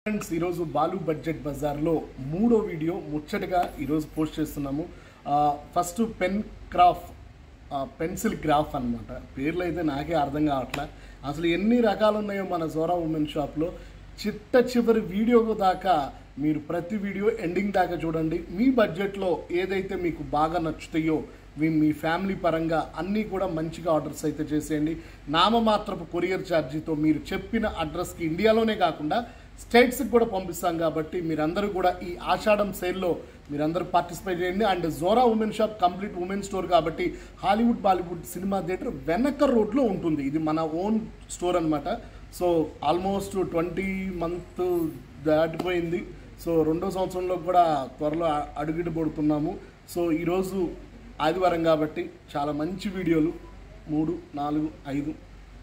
friends ఈరోజు Balu budget బజార్లో మూడో వీడియో ముచ్చటగా ఈరోజు పోస్ట్ చేస్తున్నాము ఆ, ఫస్ట్ పెన్ క్రాఫ్ ఆ, పెన్సిల్ గ్రాఫ్ అన్నమాట పేర్లు అయితే నాకే అర్థం కావట్లే అసలు ఎన్ని రకాలు ఉన్నాయో మన జోరా ఉమెన్ షాప్లో చిట్ట చివరి వీడియో దాకా మీరు ప్రతి వీడియో ఎండింగ్ దాకా చూడండి మీ బడ్జెట్లో ఏదైతే మీకు బాగా నచ్చుతాయో మీ మీ ఫ్యామిలీ పరంగా అన్నీ కూడా మంచిగా ఆర్డర్స్ అయితే చేసేయండి నామమాత్రపు కొరియర్ ఛార్జీతో మీరు చెప్పిన అడ్రస్కి ఇండియాలోనే కాకుండా స్టేట్స్కి కూడా పంపిస్తాం కాబట్టి మీరందరూ కూడా ఈ ఆషాఢం సేల్లో మీరందరూ పార్టిసిపేట్ చేయండి and Jora women shop complete women store కాబట్టి హాలీవుడ్ బాలీవుడ్ సినిమా థియేటర్ వెనక రోడ్లో ఉంటుంది ఇది మన ఓన్ స్టోర్ అన్నమాట సో ఆల్మోస్ట్ ట్వంటీ మంత్ దాటిపోయింది సో రెండో సంవత్సరంలో కూడా త్వరలో అ- అడుగిడు పడుతున్నాము సో ఈరోజు ఆదివారం కాబట్టి చాలా మంచి వీడియోలు మూడు నాలుగు ఐదు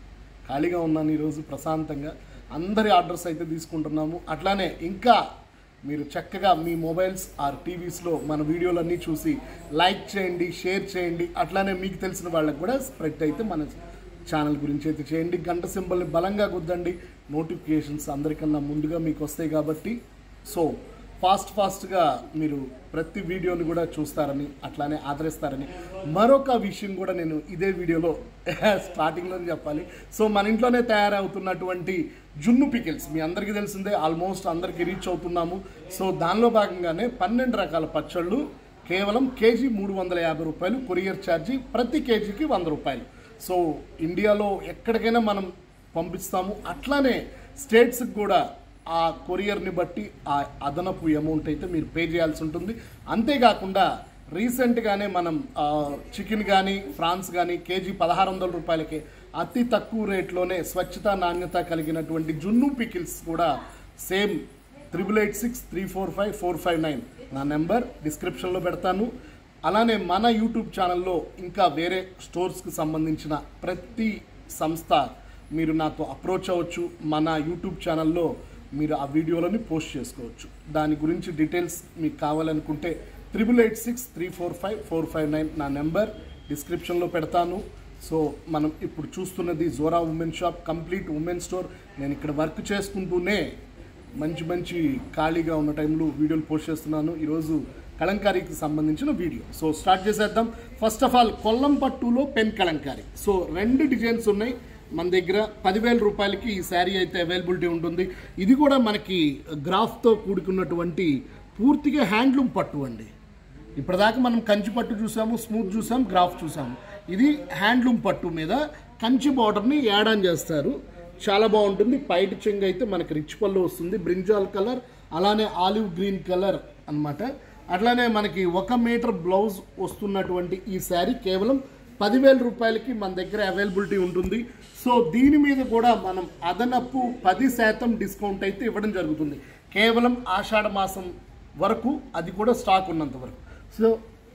ఖాళీగా ఉన్నాను ఈరోజు ప్రశాంతంగా అందరి ఆర్డర్స్ అయితే తీసుకుంటున్నాము అట్లానే ఇంకా మీరు చక్కగా మీ మొబైల్స్ ఆర్ టీవీస్లో మన వీడియోలన్నీ చూసి లైక్ చేయండి షేర్ చేయండి అట్లానే మీకు తెలిసిన వాళ్ళకి కూడా స్ప్రెడ్ అయితే మన ఛానల్ గురించి అయితే చేయండి గంట సింబల్ని బలంగా గుద్దండి నోటిఫికేషన్స్ అందరికన్నా ముందుగా మీకు వస్తాయి కాబట్టి సో ఫాస్ట్ ఫాస్ట్గా మీరు ప్రతి వీడియోని కూడా చూస్తారని అట్లానే ఆదరిస్తారని మరొక విషయం కూడా నేను ఇదే వీడియోలో స్టార్టింగ్లో చెప్పాలి సో మన ఇంట్లోనే తయారవుతున్నటువంటి జున్ను పికిల్స్ మీ అందరికీ తెలిసిందే ఆల్మోస్ట్ అందరికీ రీచ్ అవుతున్నాము సో దానిలో భాగంగానే పన్నెండు రకాల పచ్చళ్ళు కేవలం కేజీ మూడు వందల యాభై రూపాయలు కొరియర్ ఛార్జీ ప్రతి కేజీకి వంద రూపాయలు సో ఇండియాలో ఎక్కడికైనా మనం పంపిస్తాము అట్లానే స్టేట్స్కి కూడా ఆ కొరియర్ని బట్టి ఆ అదనపు అమౌంట్ అయితే మీరు పే చేయాల్సి ఉంటుంది అంతేకాకుండా రీసెంట్గానే మనం చికెన్ కానీ ఫ్రాన్స్ కానీ కేజీ పదహారు వందల రూపాయలకి అతి తక్కువ రేట్లోనే స్వచ్ఛత నాణ్యత కలిగినటువంటి జున్ను పికిల్స్ కూడా same triple eight six three four five four five nine నా నెంబర్ డిస్క్రిప్షన్లో పెడతాను అలానే మన యూట్యూబ్ ఛానల్లో ఇంకా వేరే స్టోర్స్కి సంబంధించిన ప్రతి సంస్థ మీరు నాతో అప్రోచ్ అవ్వచ్చు మన యూట్యూబ్ ఛానల్లో మీరు ఆ వీడియోలని పోస్ట్ చేసుకోవచ్చు దాని గురించి డీటెయిల్స్ మీకు కావాలనుకుంటే triple eight six three four five four five nine నా నెంబర్ డిస్క్రిప్షన్లో పెడతాను సో మనం ఇప్పుడు చూస్తున్నది Jora women shop complete women store నేను ఇక్కడ వర్క్ చేసుకుంటూనే మంచి మంచి ఖాళీగా ఉన్న టైంలో వీడియోలు పోస్ట్ చేస్తున్నాను ఈరోజు కలంకారీకి సంబంధించిన వీడియో సో స్టార్ట్ చేసేద్దాం ఫస్ట్ ఆఫ్ ఆల్ కొల్లం పట్టులో పెన్ కలంకారీ సో రెండు డిజైన్స్ ఉన్నాయి మన దగ్గర పదివేల రూపాయలకి ఈ శారీ అయితే అవైలబిలిటీ ఉంటుంది ఇది కూడా మనకి గ్రాఫ్తో కూడుకున్నటువంటి పూర్తిగా హ్యాండ్లూమ్ పట్టు అండి ఇప్పటిదాకా మనం కంచి పట్టు చూసాము స్మూత్ చూసాం గ్రాఫ్ చూసాము ఇది హ్యాండ్లూమ్ పట్టు మీద కంచి బార్డర్ని యాడ్ ఆన్ చేస్తారు చాలా బాగుంటుంది పైట చెంగు అయితే మనకి రిచ్ పళ్ళు వస్తుంది బ్రింజాల్ కలర్ అలానే ఆలివ్ గ్రీన్ కలర్ అన్నమాట అట్లానే మనకి ఒక మీటర్ బ్లౌజ్ వస్తున్నటువంటి ఈ శారీ కేవలం పదివేల రూపాయలకి మన దగ్గర అవైలబిలిటీ ఉంటుంది సో దీని మీద కూడా మనం అదనపు పది శాతం డిస్కౌంట్ అయితే ఇవ్వడం జరుగుతుంది కేవలం ఆషాఢ మాసం వరకు అది కూడా స్టాక్ ఉన్నంత వరకు సో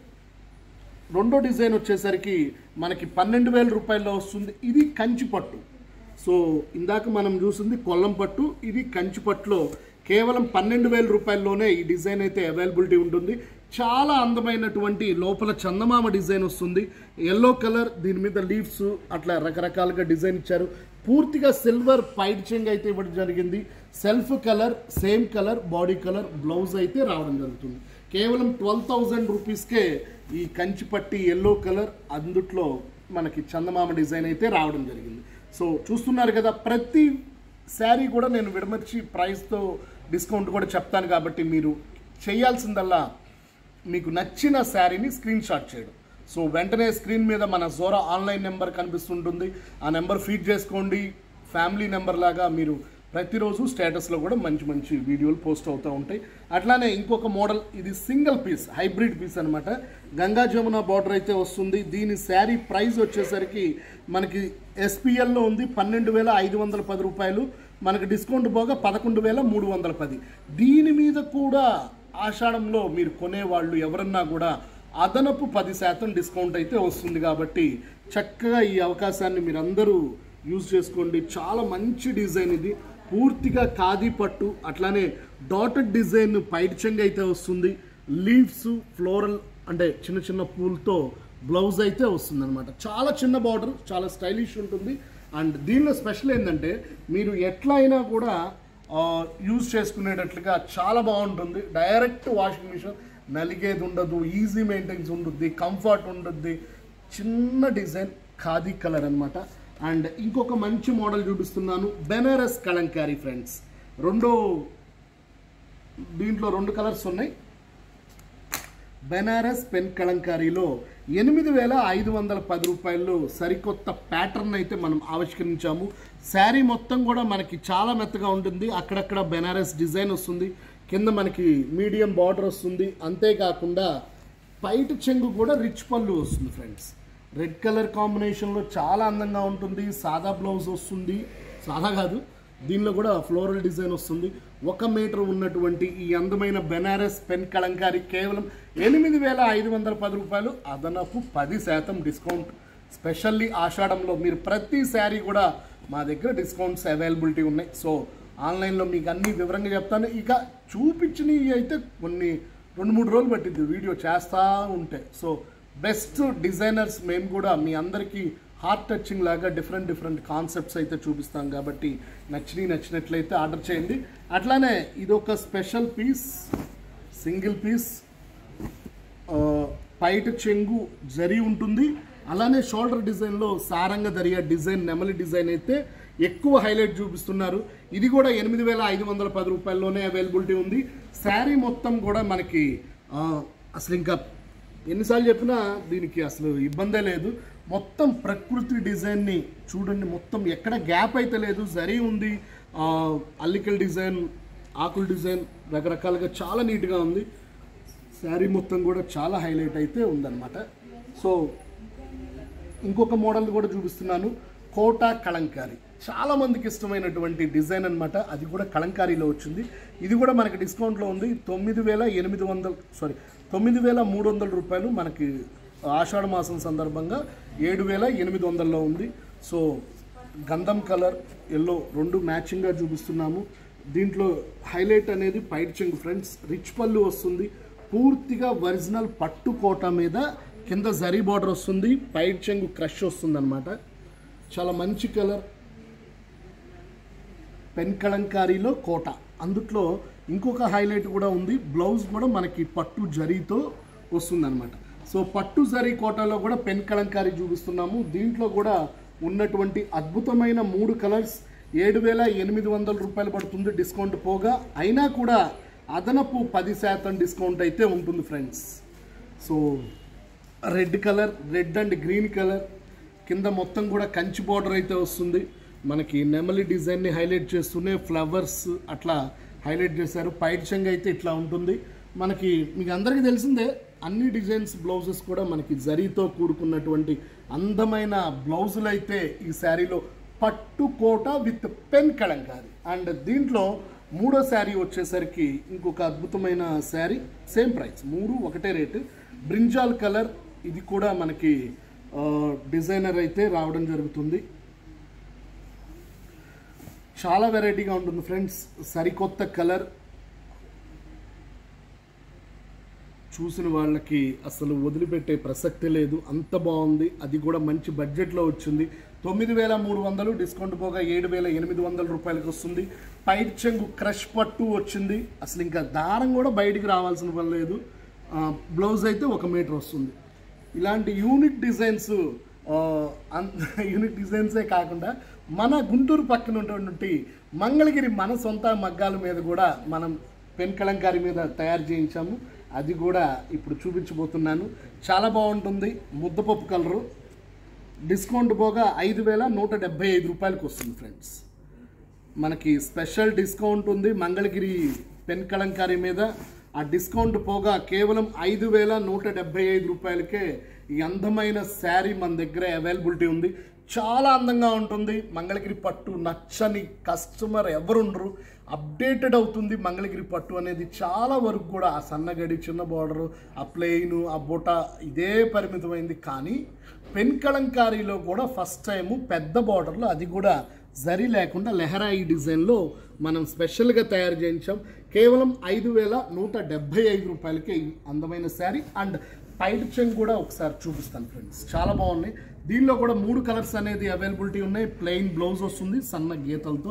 రెండో డిజైన్ వచ్చేసరికి మనకి పన్నెండు వేల రూపాయల్లో వస్తుంది ఇది కంచి పట్టు సో ఇందాక మనం చూసింది కొల్లం పట్టు ఇది కంచి పట్టులో కేవలం పన్నెండు వేల రూపాయల్లోనే ఈ డిజైన్ అయితే అవైలబిలిటీ ఉంటుంది చాలా అందమైనటువంటి లోపల చందమామ డిజైన్ వస్తుంది ఎల్లో కలర్ దీని మీద లీవ్స్ అట్లా రకరకాలుగా డిజైన్ ఇచ్చారు పూర్తిగా సిల్వర్ పైట్ చెంగ్ అయితే ఇవ్వడం జరిగింది self colour same colour body colour blouse అయితే రావడం జరుగుతుంది కేవలం ట్వెల్వ్ థౌజండ్ రూపీస్కే ఈ కంచి పట్టి ఎల్లో కలర్ అందుట్లో మనకి చందమామ డిజైన్ అయితే రావడం జరిగింది సో చూస్తున్నారు కదా ప్రతి శారీ కూడా నేను విడమర్చి ప్రైస్తో డిస్కౌంట్ కూడా చెప్తాను కాబట్టి మీరు చేయాల్సిందల్లా మీకు నచ్చిన శారీని స్క్రీన్ షాట్ చేయడం సో వెంటనే స్క్రీన్ మీద మన జోరా ఆన్లైన్ నెంబర్ కనిపిస్తుంటుంది ఆ నెంబర్ ఫీడ్ చేసుకోండి ఫ్యామిలీ నెంబర్ లాగా మీరు ప్రతిరోజు స్టేటస్లో కూడా మంచి మంచి వీడియోలు పోస్ట్ అవుతూ ఉంటాయి అట్లానే ఇంకొక మోడల్ ఇది సింగిల్ పీస్ హైబ్రిడ్ పీస్ అనమాట గంగా జమున బార్డర్ అయితే వస్తుంది దీని శారీ ప్రైస్ వచ్చేసరికి మనకి ఎస్పీఎల్లో ఉంది పన్నెండు వేల ఐదు వందల పది రూపాయలు మనకి డిస్కౌంట్ పోగా పదకొండు వేల మూడు వందల పది దీని మీద కూడా ఆషాఢంలో మీరు కొనేవాళ్ళు ఎవరన్నా కూడా అదనపు పది శాతం డిస్కౌంట్ అయితే వస్తుంది కాబట్టి చక్కగా ఈ అవకాశాన్ని మీరందరూ యూజ్ చేసుకోండి చాలా మంచి డిజైన్ ఇది పూర్తిగా ఖాదీ పట్టు అట్లానే డాటెడ్ డిజైన్ పైట్ చెంగ్ అయితే వస్తుంది లీవ్స్ ఫ్లోరల్ అంటే చిన్న చిన్న పూలతో బ్లౌజ్ అయితే వస్తుంది అనమాట చాలా చిన్న బార్డర్ చాలా స్టైలిష్ ఉంటుంది అండ్ దీనిలో స్పెషల్ ఏంటంటే మీరు ఎట్లా అయినా కూడా యూజ్ చేసుకునేటట్లుగా చాలా బాగుంటుంది డైరెక్ట్ వాషింగ్ మిషన్ నలిగేది ఉండదు ఈజీ మెయింటెన్స్ ఉంటుంది కంఫర్ట్ ఉంటుంది చిన్న డిజైన్ ఖాదీ కలర్ అన్నమాట అండ్ ఇంకొక మంచి మోడల్ చూపిస్తున్నాను బెనారస్ కలంకారీ ఫ్రెండ్స్ రెండో దీంట్లో రెండు కలర్స్ ఉన్నాయి బెనారస్ పెన్ కలంకారీలో ఎనిమిది వేల ఐదు వందల పది రూపాయలు సరికొత్త ప్యాటర్న్ అయితే మనం ఆవిష్కరించాము శారీ మొత్తం కూడా మనకి చాలా మెత్తగా ఉంటుంది అక్కడక్కడ బెనారస్ డిజైన్ వస్తుంది కింద మనకి మీడియం బార్డర్ వస్తుంది అంతేకాకుండా పైట్ చెంగు కూడా రిచ్ పళ్ళు వస్తుంది ఫ్రెండ్స్ రెడ్ కలర్ కాంబినేషన్లో చాలా అందంగా ఉంటుంది సాదా బ్లౌజ్ వస్తుంది సాదా కాదు దీనిలో కూడా ఫ్లోరల్ డిజైన్ వస్తుంది ఒక మీటర్ ఉన్నటువంటి ఈ అందమైన బెనారస్ పెన్ కలంకారీ కేవలం ఎనిమిది వేల ఐదు వందల పది రూపాయలు అదనపు పది శాతం డిస్కౌంట్ స్పెషల్లీ ఆషాఢంలో మీరు ప్రతి శారీ కూడా మా దగ్గర డిస్కౌంట్స్ అవైలబిలిటీ ఉన్నాయి సో ఆన్లైన్లో మీకు అన్ని వివరంగా చెప్తాను ఇక చూపించినవి అయితే కొన్ని రెండు మూడు రోజులు పట్టింది వీడియో చేస్తూ ఉంటే సో బెస్ట్ డిజైనర్స్ మేము కూడా మీ అందరికీ హార్ట్ టచింగ్ లాగా డిఫరెంట్ డిఫరెంట్ కాన్సెప్ట్స్ అయితే చూపిస్తాం కాబట్టి నచ్చినవి నచ్చినట్లయితే ఆర్డర్ చేయండి అట్లానే ఇది ఒక స్పెషల్ పీస్ సింగిల్ పీస్ పైట చెంగు జరి ఉంటుంది అలానే షోల్డర్ డిజైన్లో సారంగ దరియా డిజైన్ నెమలి డిజైన్ అయితే ఎక్కువ హైలైట్ చూపిస్తున్నారు ఇది కూడా ఎనిమిది వేల ఐదు వందల పది రూపాయల్లోనే అవైలబిలిటీ ఉంది శారీ మొత్తం కూడా మనకి ఆ, అసలు ఇంకా ఎన్నిసార్లు చెప్పినా దీనికి అసలు ఇబ్బందే లేదు మొత్తం ప్రకృతి డిజైన్ని చూడండి మొత్తం ఎక్కడ గ్యాప్ అయితే లేదు జరీ ఉంది ఆ, అల్లికల్ డిజైన్ ఆకుల డిజైన్ రకరకాలుగా చాలా నీట్గా ఉంది శారీ మొత్తం కూడా చాలా హైలైట్ అయితే ఉందన్నమాట సో ఇంకొక మోడల్ కూడా చూపిస్తున్నాను కోటా కలంకారీ చాలా మందికి ఇష్టమైనటువంటి డిజైన్ అన్నమాట అది కూడా కలంకారీలో వచ్చింది ఇది కూడా మనకి డిస్కౌంట్లో ఉంది తొమ్మిది వేల ఎనిమిది వందలు సారీ తొమ్మిది వేల మూడు వందల రూపాయలు మనకి ఆషాఢ మాసం సందర్భంగా ఏడు వేల ఎనిమిది వందల్లో ఉంది సో గంధం కలర్ ఎల్లో రెండు మ్యాచింగ్గా చూపిస్తున్నాము దీంట్లో హైలైట్ అనేది పైట్ చెంగు ఫ్రెండ్స్ రిచ్ పళ్ళు వస్తుంది పూర్తిగా ఒరిజినల్ పట్టు కోట మీద కింద జరీ బార్డర్ వస్తుంది పైట్ చెంగు క్రష్ వస్తుంది అనమాట చాలా మంచి కలర్ పెన్ కలంకారీలో కోట అందుట్లో ఇంకొక హైలైట్ కూడా ఉంది బ్లౌజ్ కూడా మనకి పట్టు జరీతో వస్తుందన్నమాట సో పట్టు జరీ కోటలో కూడా పెన్ కలంకారీ చూపిస్తున్నాము దీంట్లో కూడా ఉన్నటువంటి అద్భుతమైన మూడు కలర్స్ ఏడు వేల ఎనిమిది వందల రూపాయలు పడుతుంది డిస్కౌంట్ పోగా అయినా కూడా అదనపు పది శాతం డిస్కౌంట్ అయితే ఉంటుంది friends so red colour red and green colour కింద మొత్తం కూడా కంచి బార్డర్ అయితే వస్తుంది మనకి నెమలి డిజైన్ని హైలైట్ చేస్తూనే ఫ్లవర్స్ అట్లా హైలైట్ చేశారు పైట్ చెంగ్ అయితే ఇట్లా ఉంటుంది మనకి మీకు అందరికీ తెలిసిందే అన్ని డిజైన్స్ బ్లౌజెస్ కూడా మనకి జరీతో కూడుకున్నటువంటి అందమైన బ్లౌజులు అయితే ఈ శారీలో పట్టు Kota with pen Kalamkari and దీంట్లో మూడో శారీ వచ్చేసరికి ఇంకొక అద్భుతమైన శారీ సేమ్ ప్రైస్ మూడు ఒకటే రేటు బ్రింజాల్ కలర్ ఇది కూడా మనకి ఆ, డిజైనర్ అయితే రావడం జరుగుతుంది చాలా వెరైటీగా ఉంటుంది ఫ్రెండ్స్ సరికొత్త కలర్ చూసిన వాళ్ళకి అసలు వదిలిపెట్టే ప్రసక్తే లేదు అంత బాగుంది అది కూడా మంచి బడ్జెట్లో వచ్చింది తొమ్మిది వేల మూడు వందలు డిస్కౌంట్ పోగా ఏడు వేల ఎనిమిది వందల రూపాయలకి వస్తుంది పైట్ చెంగు క్రష్ పట్టు వచ్చింది అసలు ఇంకా దారం కూడా బయటికి రావాల్సిన పని లేదు ఆ, బ్లౌజ్ అయితే ఒక మీటర్ వస్తుంది ఇలాంటి యూనిక్ డిజైన్స్ ఆ, అన్- యూనిక్ డిజైన్సే కాకుండా మన గుంటూరు పక్కన ఉన్నటువంటి మంగళగిరి మన సొంత మగ్గాల మీద కూడా మనం పెన్ కలంకారీ మీద తయారు చేయించాము అది కూడా ఇప్పుడు చూపించబోతున్నాను చాలా బాగుంటుంది ముద్దపప్పు కలరు డిస్కౌంట్ పోగా ఐదు వేల నూట డెబ్బై ఐదు రూపాయలకి వస్తుంది ఫ్రెండ్స్ మనకి స్పెషల్ డిస్కౌంట్ ఉంది మంగళగిరి పెన్ కలంకారీ మీద ఆ డిస్కౌంట్ పోగా కేవలం ఐదు వేల నూట డెబ్బై ఐదు రూపాయలకే ఈ అందమైన శారీ మన దగ్గర అవైలబిలిటీ ఉంది చాలా అందంగా ఉంటుంది మంగళగిరి పట్టు నచ్చని కస్టమర్ ఎవరుండరు అప్డేటెడ్ అవుతుంది మంగళగిరి పట్టు అనేది చాలా వరకు కూడా ఆ సన్నగడి చిన్న బార్డరు ఆ ప్లెయిన్ ఆ బొట ఇదే పరిమితమైంది కానీ పెన్ కలంకారీలో కూడా ఫస్ట్ టైము పెద్ద బార్డర్లో అది కూడా జరీ లేకుండా లెహరాయి డిజైన్లో మనం స్పెషల్గా తయారు చేయించాం కేవలం ఐదు వేల నూట డెబ్బై ఐదు రూపాయలకే ఈ అందమైన శారీ అండ్ పైట్ చెంగ్ కూడా ఒకసారి చూపిస్తాను ఫ్రెండ్స్ చాలా బాగున్నాయి దీనిలో కూడా మూడు కలర్స్ అనేది అవైలబిలిటీ ఉన్నాయి ప్లెయిన్ బ్లౌజ్ వస్తుంది సన్న గీతలతో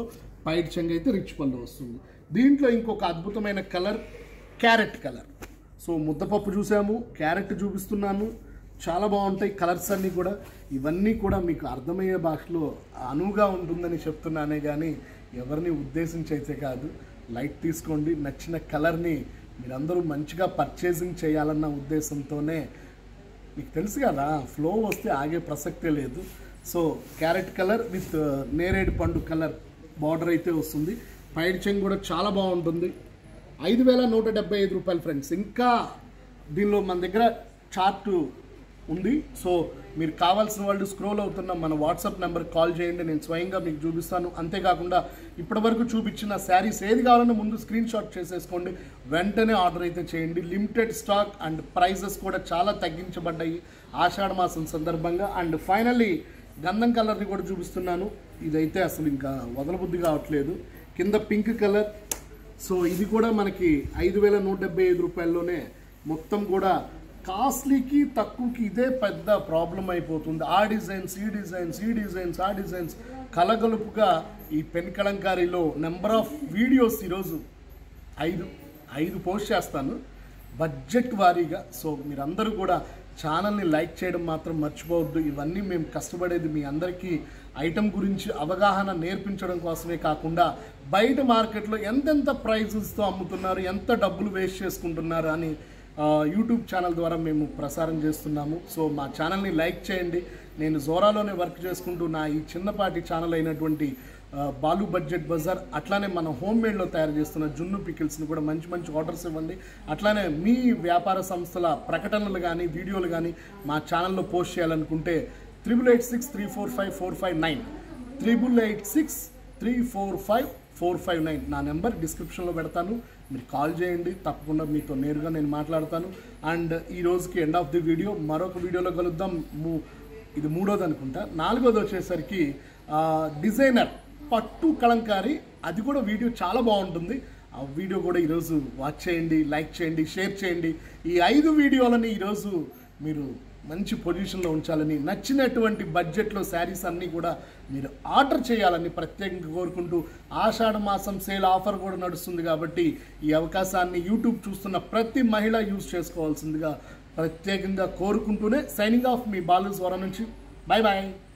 పైట్ చెంగ్ అయితే రిచ్ పళ్ళు వస్తుంది దీంట్లో ఇంకొక అద్భుతమైన కలర్ క్యారెట్ కలర్ సో ముద్దపప్పు చూసాము క్యారెట్ చూపిస్తున్నాను చాలా బాగుంటాయి కలర్స్ అన్నీ కూడా ఇవన్నీ కూడా మీకు అర్థమయ్యే భాషలో అనువుగా ఉంటుందని చెప్తున్నానే కానీ ఎవరిని ఉద్దేశించి అయితే కాదు లైట్ తీసుకోండి నచ్చిన కలర్ని మీరందరూ మంచిగా పర్చేసింగ్ చేయాలన్న ఉద్దేశంతోనే మీకు తెలుసు కదా ఫ్లో వస్తే ఆగే ప్రసక్తే లేదు సో క్యారెట్ కలర్ విత్ నేరేడు పండు కలర్ బార్డర్ అయితే వస్తుంది పైడ్ చెంగ్ కూడా చాలా బాగుంటుంది ఐదు వేల నూట డెబ్బై ఐదు రూపాయలు ఫ్రెండ్స్ ఇంకా దీనిలో మన దగ్గర చార్ట్ ఉంది సో మీరు కావాల్సిన వాళ్ళు స్క్రోల్ అవుతున్న మన వాట్సాప్ నెంబర్ కాల్ చేయండి నేను స్వయంగా మీకు చూపిస్తాను అంతేకాకుండా ఇప్పటివరకు చూపించిన శారీస్ ఏది కావాలన్నా ముందు స్క్రీన్ షాట్ చేసేసుకోండి వెంటనే ఆర్డర్ అయితే చేయండి లిమిటెడ్ స్టాక్ అండ్ ప్రైజెస్ కూడా చాలా తగ్గించబడ్డాయి ఆషాఢ మాసం సందర్భంగా అండ్ ఫైనల్లీ గంధం కలర్ని కూడా చూపిస్తున్నాను ఇదైతే అసలు ఇంకా వదలబుద్ధి కావట్లేదు కింద పింక్ కలర్ సో ఇది కూడా మనకి ఐదు వేల నూట డెబ్బై ఐదు రూపాయల్లోనే మొత్తం కూడా కాస్ట్లీకి తక్కువకి ఇదే పెద్ద ప్రాబ్లం అయిపోతుంది ఆ డిజైన్స్ ఈ డిజైన్స్ ఈ డిజైన్స్ ఆ డిజైన్స్ కలగలుపుగా ఈ పెన్ కలంకారీలో నెంబర్ ఆఫ్ వీడియోస్ ఈరోజు ఐదు ఐదు పోస్ట్ చేస్తాను బడ్జెట్ వారీగా సో మీరందరూ కూడా ఛానల్ని లైక్ చేయడం మాత్రం మర్చిపోవద్దు ఇవన్నీ మేము కష్టపడేది మీ అందరికీ ఐటమ్ గురించి అవగాహన నేర్పించడం కోసమే కాకుండా బయట మార్కెట్లో ఎంతెంత ప్రైజెస్తో అమ్ముతున్నారు ఎంత డబ్బులు వేస్ట్ చేసుకుంటున్నారు అని ఆ, యూట్యూబ్ ఛానల్ ద్వారా మేము ప్రసారం చేస్తున్నాము సో మా ఛానల్ని లైక్ చేయండి నేను జోరాలోనే వర్క్ చేసుకుంటూ నా ఈ చిన్నపాటి ఛానల్ అయినటువంటి ఆ, బాలు బడ్జెట్ బజార్ అట్లానే మన హోమ్ మేడ్లో తయారు చేస్తున్న జున్ను పికిల్స్ని కూడా మంచి మంచి ఆర్డర్స్ ఇవ్వండి అట్లానే మీ వ్యాపార సంస్థల ప్రకటనలు కానీ వీడియోలు కానీ మా ఛానల్లో పోస్ట్ చేయాలనుకుంటే triple eight six three four five four five nine triple eight six three four five four five nine నా నెంబర్ డిస్క్రిప్షన్లో పెడతాను మీరు కాల్ చేయండి తప్పకుండా మీతో నేరుగా నేను మాట్లాడతాను అండ్ ఈ రోజుకి ఎండ్ ఆఫ్ ది వీడియో మరొక వీడియోలో కలుద్దాం మూ ఇది మూడోది అనుకుంటా నాలుగోది వచ్చేసరికి ఆ, డిజైనర్ పట్టు కలంకారీ అది కూడా వీడియో చాలా బాగుంటుంది ఆ వీడియో కూడా ఈరోజు వాచ్ చేయండి లైక్ చేయండి షేర్ చేయండి ఈ ఐదు వీడియోలని ఈరోజు మీరు మంచి పొజిషన్లో ఉంచాలని నచ్చినటువంటి బడ్జెట్లో శారీస్ అన్నీ కూడా మీరు ఆర్డర్ చేయాలని ప్రత్యేకంగా కోరుకుంటూ ఆషాఢ మాసం సేల్ ఆఫర్ కూడా నడుస్తుంది కాబట్టి ఈ అవకాశాన్ని యూట్యూబ్ చూస్తున్న ప్రతి మహిళ యూజ్ చేసుకోవాల్సిందిగా ప్రత్యేకంగా కోరుకుంటూనే సైనింగ్ ఆఫ్ మీ బాలు స్వరం నుంచి బాయ్ బాయ్